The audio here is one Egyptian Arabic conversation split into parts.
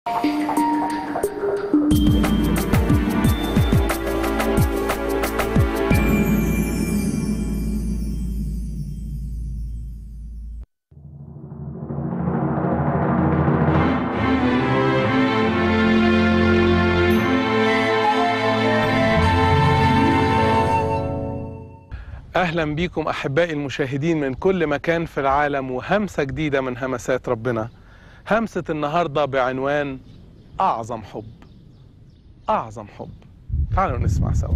اهلا بيكم احبائي المشاهدين من كل مكان في العالم وهمسه جديده من همسات ربنا همسه النهارده بعنوان اعظم حب اعظم حب تعالوا نسمع سوا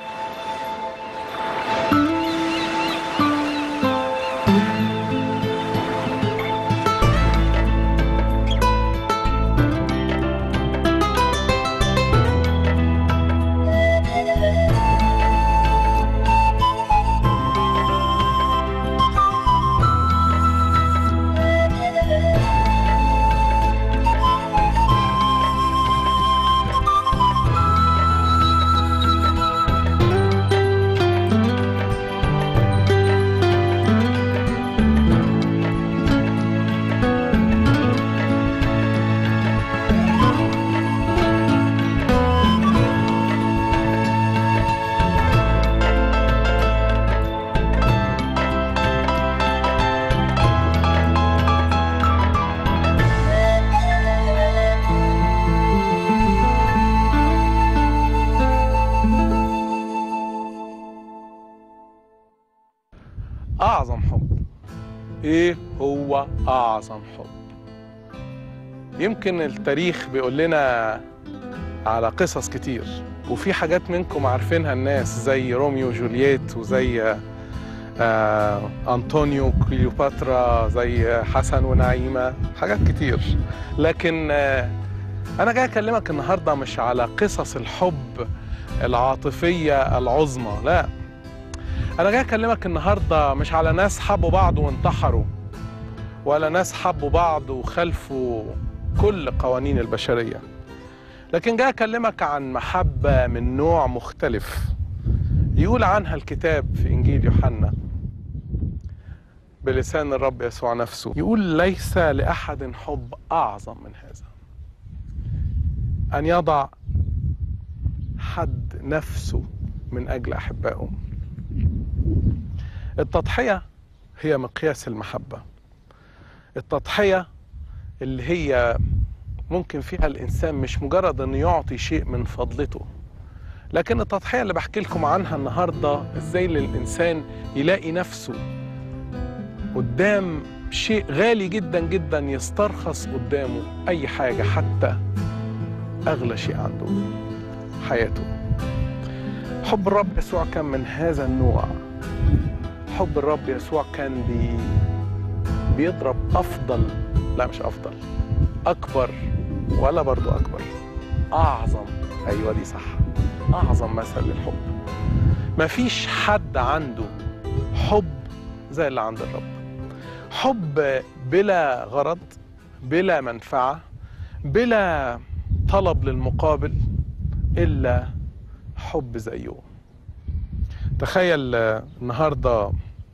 اعظم حب ايه هو اعظم حب يمكن التاريخ بيقول لنا على قصص كتير وفي حاجات منكم عارفينها الناس زي روميو وجولييت وزي آه أنطونيو كليوباترا زي حسن ونعيمة حاجات كتير لكن آه أنا جاي أكلمك النهاردة مش على قصص الحب العاطفية العظمى لا أنا جاي أكلمك النهاردة مش على ناس حبوا بعض وانتحروا ولا ناس حبوا بعض وخلفوا كل قوانين البشرية لكن جاي أكلمك عن محبة من نوع مختلف يقول عنها الكتاب في إنجيل يوحنا بلسان الرب يسوع نفسه يقول ليس لأحد حب أعظم من هذا أن يضع حد نفسه من أجل أحبائهم التضحية هي مقياس المحبة التضحية اللي هي ممكن فيها الإنسان مش مجرد أنه يعطي شيء من فضلته لكن التضحية اللي بحكي لكم عنها النهاردة إزاي للإنسان يلاقي نفسه قدام شيء غالي جدا جدا يسترخص قدامه أي حاجة حتى أغلى شيء عنده حياته حب الرب يسوع كان من هذا النوع حب الرب يسوع كان بي بيضرب أفضل لا مش أفضل أكبر ولا برضو أكبر أعظم أيوة دي صح أعظم مثل للحب مفيش حد عنده حب زي اللي عند الرب حب بلا غرض بلا منفعة بلا طلب للمقابل إلا حب زيه تخيل النهارده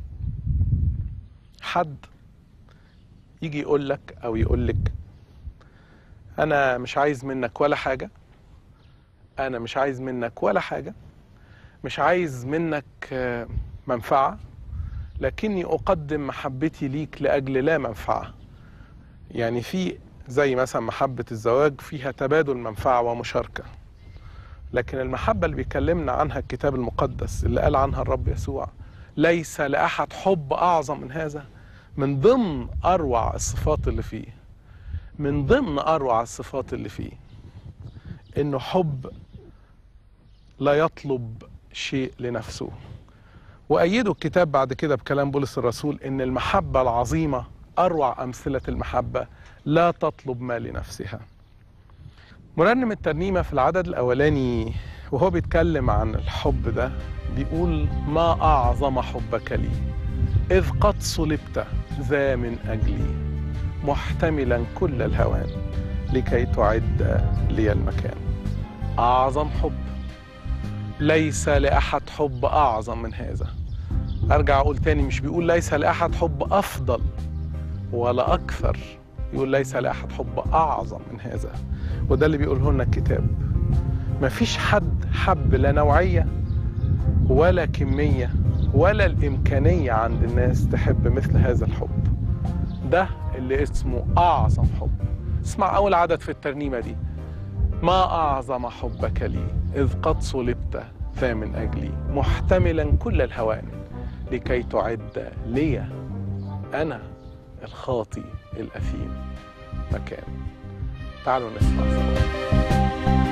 حد يجي يقول لك او يقول لك انا مش عايز منك ولا حاجه انا مش عايز منك ولا حاجه مش عايز منك منفعه لكني اقدم محبتي ليك لاجل لا منفعه يعني في زي مثلا محبه الزواج فيها تبادل منفعه ومشاركه لكن المحبة اللي بيكلمنا عنها الكتاب المقدس اللي قال عنها الرب يسوع ليس لأحد حب أعظم من هذا من ضمن أروع الصفات اللي فيه من ضمن أروع الصفات اللي فيه إنه حب لا يطلب شيء لنفسه وأيدوا الكتاب بعد كده بكلام بولس الرسول إن المحبة العظيمة أروع أمثلة المحبة لا تطلب ما لنفسها مرنم الترنيمة في العدد الأولاني وهو بيتكلم عن الحب ده بيقول ما أعظم حبك لي إذ قد صلبت ذا من أجلي محتملا كل الهوان لكي تعد لي المكان أعظم حب ليس لأحد حب أعظم من هذا أرجع أقول تاني مش بيقول ليس لأحد حب أفضل ولا أكثر يقول ليس لأحد حب أعظم من هذا وده اللي بيقوله لنا الكتاب مفيش حد حب لا نوعية ولا كمية ولا الإمكانية عند الناس تحب مثل هذا الحب ده اللي اسمه أعظم حب اسمع أول عدد في الترنيمة دي ما أعظم حبك لي إذ قد صلبت ذا من أجلي محتملا كل الهوان لكي تعد لي أنا الخاطي الأثيم مكان تعالوا نسمع سوا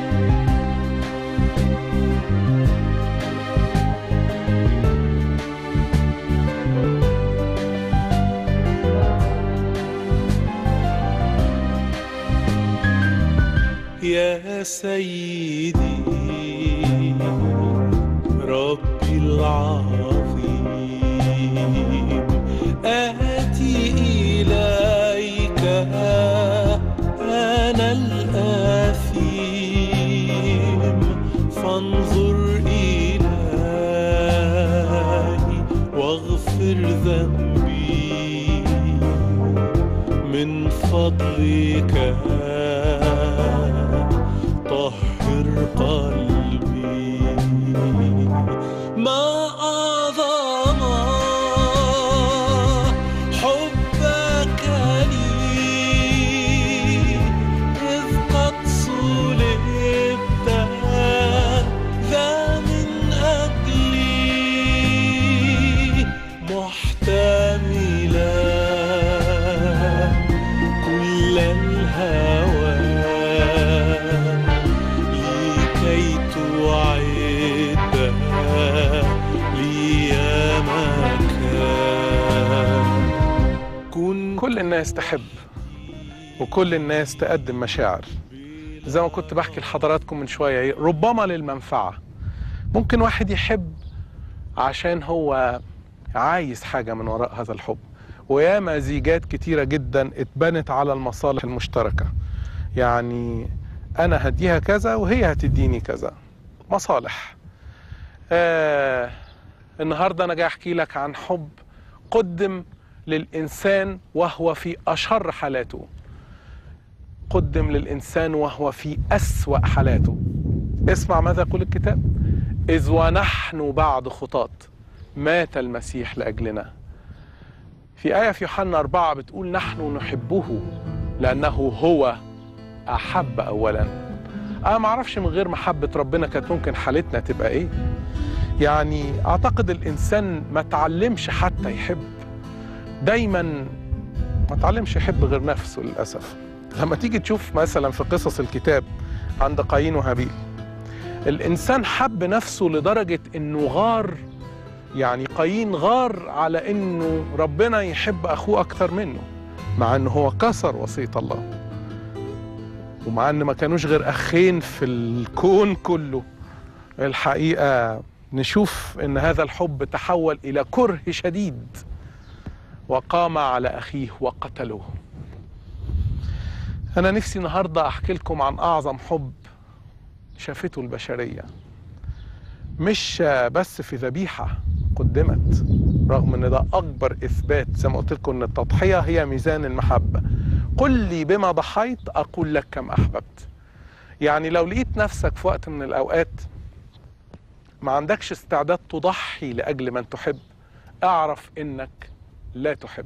يا سيدي ربي العظيم آتي إليك أنا الآثيم فانظر إلهي واغفر ذنبي من فضلك طهر قلبي ما أعظم حبك لي إذ قد صلبت ذا من أجلي محتملا كل الهوى لكي تعد لي مكان كن كل الناس تحب وكل الناس تقدم مشاعر زي ما كنت بحكي لحضراتكم من شوية ربما للمنفعة ممكن واحد يحب عشان هو عايز حاجة من وراء هذا الحب وياما زيجات كتيرة جدا اتبنت على المصالح المشتركة يعني أنا هديها كذا وهي هتديني كذا مصالح آه النهاردة أنا جاي أحكي لك عن حب قدم للإنسان وهو في أشر حالاته قدم للإنسان وهو في أسوأ حالاته اسمع ماذا يقول الكتاب إذ ونحن بعد خطاة مات المسيح لأجلنا في آية في يوحنا أربعة بتقول نحن نحبه لأنه هو أحب أولا أنا ما أعرفش من غير محبة ربنا كانت ممكن حالتنا تبقى إيه يعني أعتقد الإنسان ما تعلمش حتى يحب دايما ما تعلمش يحب غير نفسه للأسف لما تيجي تشوف مثلا في قصص الكتاب عند قايين وهابيل الإنسان حب نفسه لدرجة إنه غار يعني قايين غار على إنه ربنا يحب أخوه أكتر منه مع إنه هو كسر وصية الله ومع إن ما كانوش غير أخين في الكون كله الحقيقة نشوف إن هذا الحب تحول إلى كره شديد وقام على أخيه وقتله أنا نفسي النهاردة أحكي لكم عن أعظم حب شافته البشرية مش بس في ذبيحة قدمت رغم ان ده اكبر اثبات زي ما قلت لكم ان التضحية هي ميزان المحبة قل لي بما ضحيت اقول لك كم احببت يعني لو لقيت نفسك في وقت من الاوقات ما عندكش استعداد تضحي لاجل من تحب اعرف انك لا تحب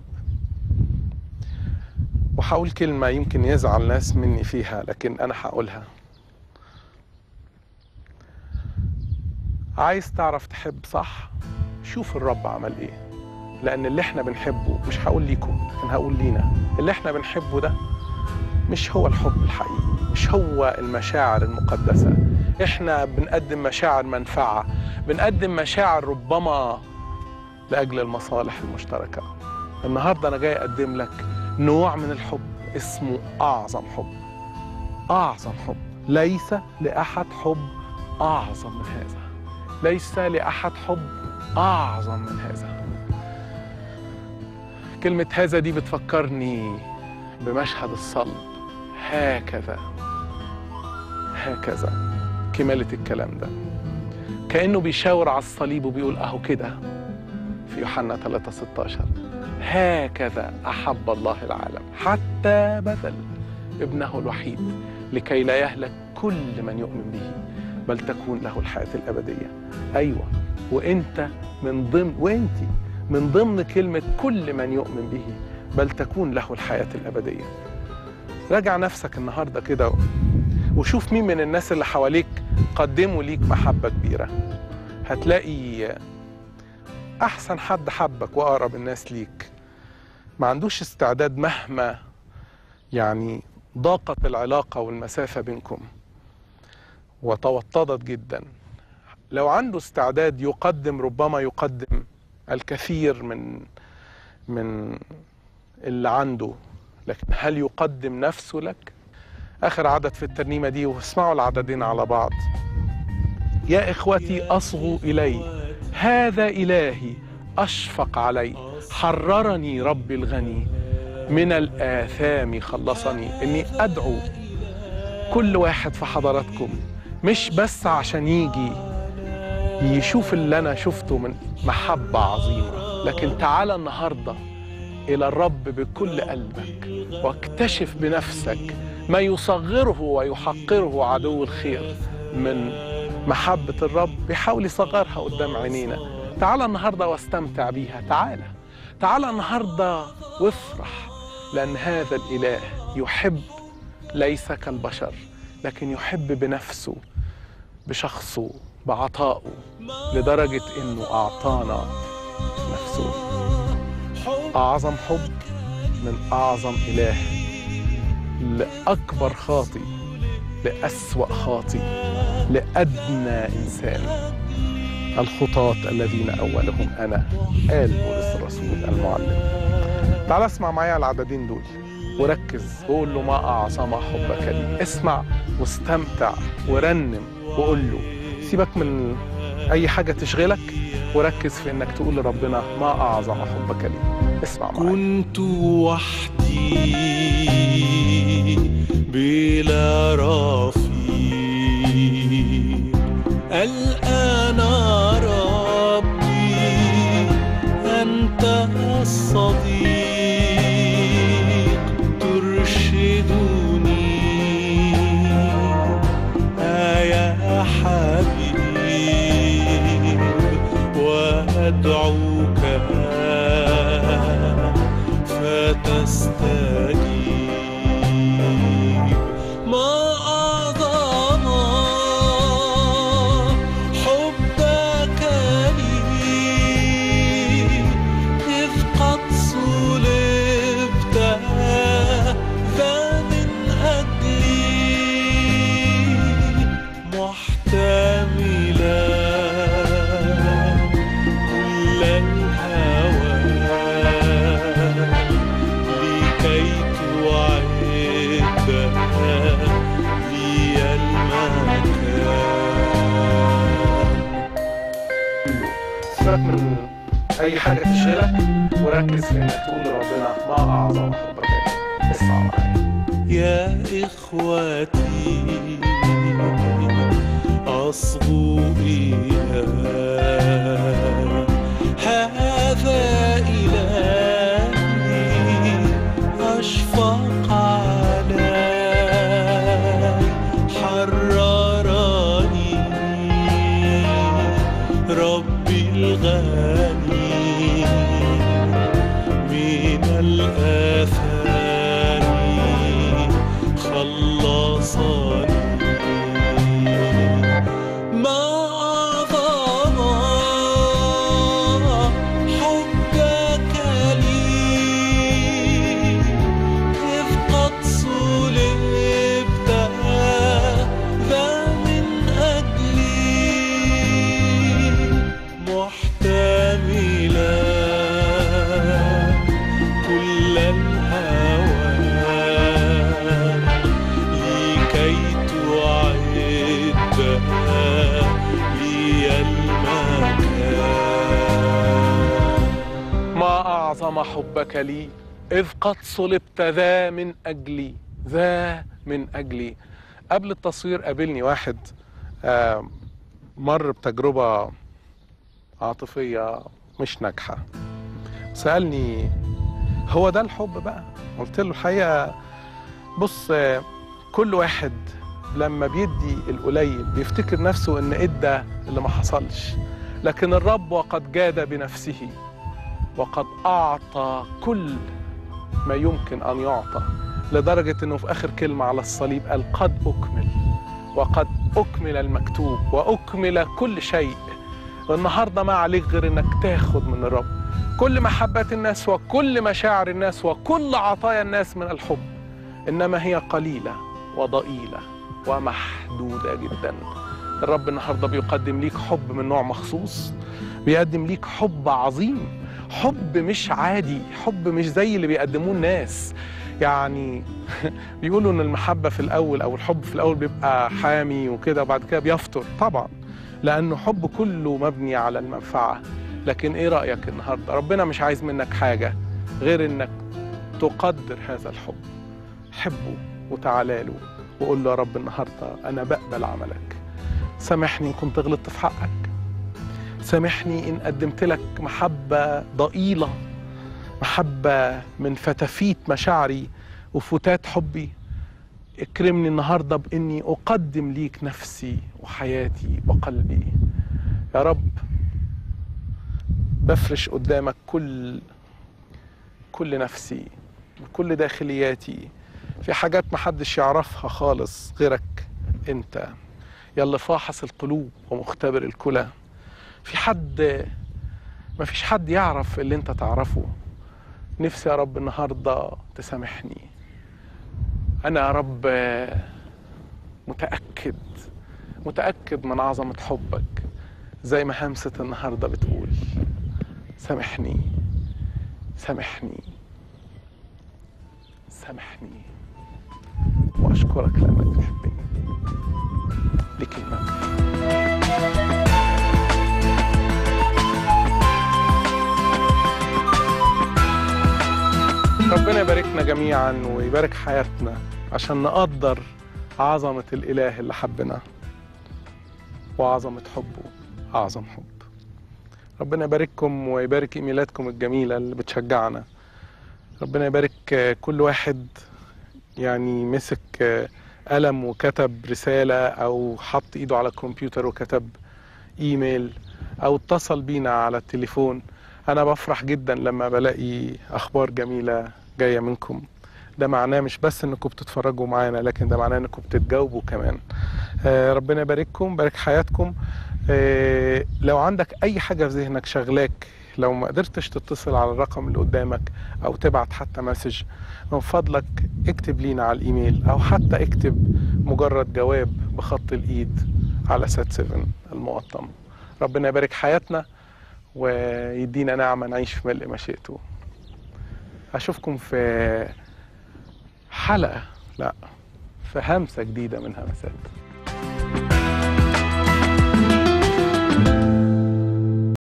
وهقول كلمة يمكن يزعل ناس مني فيها لكن أنا هقولها عايز تعرف تحب صح شوف الرب عمل ايه لأن اللي احنا بنحبه مش هقول ليكم لكن هقول لينا اللي احنا بنحبه ده مش هو الحب الحقيقي مش هو المشاعر المقدسة احنا بنقدم مشاعر منفعة بنقدم مشاعر ربما لأجل المصالح المشتركة النهاردة أنا جاي أقدم لك نوع من الحب اسمه أعظم حب أعظم حب ليس لأحد حب أعظم من هذا ليس لأحد حب أعظم من هذا كلمة هذا دي بتفكرني بمشهد الصلب هكذا هكذا كمالة الكلام ده كأنه بيشاور على الصليب وبيقول أهو كده في يوحنا 3 16 هكذا أحب الله العالم حتى بذل ابنه الوحيد لكي لا يهلك كل من يؤمن به بل تكون له الحياة الأبدية أيوة وأنت من ضمن وأنت من ضمن كلمة كل من يؤمن به بل تكون له الحياة الأبدية راجع نفسك النهاردة كده وشوف مين من الناس اللي حواليك قدموا ليك محبة كبيرة هتلاقي أحسن حد حبك وأقرب الناس ليك ما عندوش استعداد مهما يعني ضاقت العلاقة والمسافة بينكم وتوطدت جدا لو عنده استعداد يقدم ربما يقدم الكثير من من اللي عنده لكن هل يقدم نفسه لك آخر عدد في الترنيمة دي واسمعوا العددين على بعض يا إخوتي أصغوا إلي هذا إلهي أشفق علي حررني ربي الغني من الآثام خلصني إني أدعو كل واحد في حضراتكم مش بس عشان يجي يشوف اللي أنا شفته من محبة عظيمة لكن تعالى النهاردة إلى الرب بكل قلبك واكتشف بنفسك ما يصغره ويحقره عدو الخير من محبة الرب بيحاول يصغرها قدام عينينا تعالى النهاردة واستمتع بيها تعالى تعالى النهاردة وافرح لأن هذا الإله يحب ليس كالبشر لكن يحب بنفسه بشخصه بعطائه لدرجة إنه أعطانا نفسه أعظم حب من أعظم إله لأكبر خاطئ لأسوأ خاطئ لأدنى إنسان الخطاة الذين أولهم أنا قال بولس الرسول المعلم تعال اسمع معايا العددين دول وركز وقول له ما أعظم حبك لي اسمع واستمتع ورنم وقول له سيبك من أي حاجة تشغلك وركز في إنك تقول لربنا ما أعظم حبك لي اسمع معايا كنت وحدي بلا رفيق الآن ربي أنت الصديق ترشدني آه يا حبيب وأدعوك فتستجيب ما أعظم حبك لي إذ قد صلبت ذا من أجلي محتملا كل الهوى لكي توعد لي المكان سيبك من أي حاجة تشغلك وركز في إنك تقول لربنا ما أعظم حبك لي اسمع معايا يا إخوتي أصغوا إلى هذا إلهي أشفق علي حررني ربي الغني من الآثام خلصني ما أعظم حبك لي إذ قد صلبت ذا من أجلي محتملا كل الهوى لكي تعد لي المكان ما أعظم حبك لي إذ قد صلبت ذا من أجلي ذا من أجلي قبل التصوير قابلني واحد آه، مر بتجربة عاطفية مش ناجحة سالني هو ده الحب بقى قلت له الحقيقه بص آه، كل واحد لما بيدي القليل بيفتكر نفسه ان ادى اللي ما حصلش لكن الرب وقد جاد بنفسه وقد اعطى كل ما يمكن ان يعطى لدرجه انه في اخر كلمه على الصليب قال قد اكمل وقد اكمل المكتوب واكمل كل شيء والنهارده ما عليك غير انك تاخد من الرب كل محبه الناس وكل مشاعر الناس وكل عطايا الناس من الحب انما هي قليله وضئيله ومحدوده جدا الرب النهارده بيقدم ليك حب من نوع مخصوص بيقدم ليك حب عظيم حب مش عادي حب مش زي اللي بيقدموه الناس يعني بيقولوا ان المحبه في الاول او الحب في الاول بيبقى حامي وكده وبعد كده بيفتر طبعا لانه حب كله مبني على المنفعه لكن ايه رايك النهارده ربنا مش عايز منك حاجه غير انك تقدر هذا الحب حبه وتعالى له وقول له يا رب النهارده انا بقبل عملك سامحني ان كنت غلطت في حقك سامحني ان قدمت لك محبه ضئيله محبه من فتافيت مشاعري وفتات حبي اكرمني النهارده باني اقدم ليك نفسي وحياتي وقلبي يا رب بفرش قدامك كل كل نفسي وكل داخلياتي في حاجات محدش يعرفها خالص غيرك انت يلا فاحص القلوب ومختبر الكلى في حد ما فيش حد يعرف اللي انت تعرفه نفسي يا رب النهارده تسامحني انا يا رب متاكد متاكد من عظمه حبك زي ما همسه النهارده بتقول سامحني سامحني سامحني واشكرك لانك بتحبني لك المجد ربنا يباركنا جميعا ويبارك حياتنا عشان نقدر عظمة الإله اللي حبنا وعظمة حبه أعظم حب ربنا يبارككم ويبارك إيميلاتكم الجميلة اللي بتشجعنا ربنا يبارك كل واحد يعني مسك قلم وكتب رسالة أو حط إيده على الكمبيوتر وكتب إيميل أو اتصل بينا على التليفون أنا بفرح جدا لما بلاقي أخبار جميلة جاية منكم ده معناه مش بس انكم بتتفرجوا معانا لكن ده معناه انكم بتتجاوبوا كمان آه ربنا يبارككم يبارك حياتكم آه لو عندك اي حاجة في ذهنك شغلاك لو ما قدرتش تتصل على الرقم اللي قدامك او تبعت حتى مسج من فضلك اكتب لينا على الايميل او حتى اكتب مجرد جواب بخط الايد على سات 7 المقطم ربنا يبارك حياتنا ويدينا نعمة نعيش في ملء مشيئته أشوفكم في حلقة لا في همسة جديدة من همسات